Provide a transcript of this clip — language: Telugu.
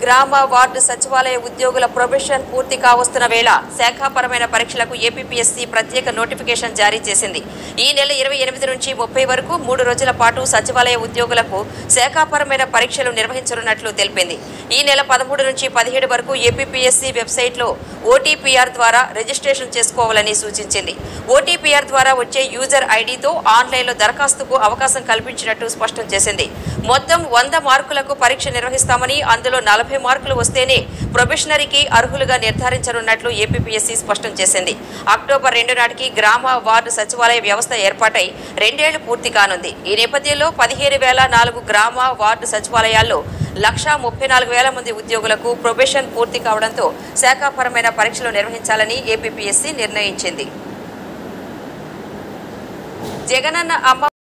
గ్రామ వార్డు సచివాలయ ఉద్యోగుల ప్రొబేషన్ పూర్తి కావస్తున్న వేళ శాఖాపరమైన పరీక్షలకు ఏపీపీఎస్సీ ప్రత్యేక నోటిఫికేషన్ జారీ చేసింది ఈ నెల ఇరవై ఎనిమిది నుంచి ముప్పై వరకు మూడు రోజుల పాటు సచివాలయ ఉద్యోగులకు శాఖాపరమైన పరీక్షలు నిర్వహించనున్నట్లు తెలిపింది ఈ నెల పదమూడు నుంచి పదిహేడు వరకు ఏపీపీఎస్సీ వెబ్సైట్లో ఓటీపీఆర్ ద్వారా రిజిస్ట్రేషన్ చేసుకోవాలని సూచించింది ఓటీపీఆర్ ద్వారా వచ్చే యూజర్ ఐడితో ఆన్లైన్లో దరఖాస్తుకు అవకాశం కల్పించినట్టు స్పష్టం చేసింది మొత్తం వంద మార్కులకు పరీక్ష నిర్వహిస్తామని అందులో నలభై మార్కులు వస్తేనే ప్రొబేషనరీకి అర్హులుగా నిర్ధారించనున్నట్లు ఏపీపీఎస్సీ స్పష్టం చేసింది అక్టోబర్ రెండు నాటికి గ్రామ వార్డు సచివాలయ వ్యవస్థ ఏర్పాటై రెండేళ్లు పూర్తి కానుంది ఈ నేపథ్యంలో పదిహేను వేల నాలుగు గ్రామ వార్డు సచివాలయాల్లో లక్షా ముప్పై నాలుగు వేల మంది ఉద్యోగులకు ప్రొబేషన్ పూర్తి కావడంతో శాఖాపరమైన పరీక్షలు నిర్వహించాలని ఏపీపీఎస్సీ నిర్ణయించింది జగనన్న అమ్మ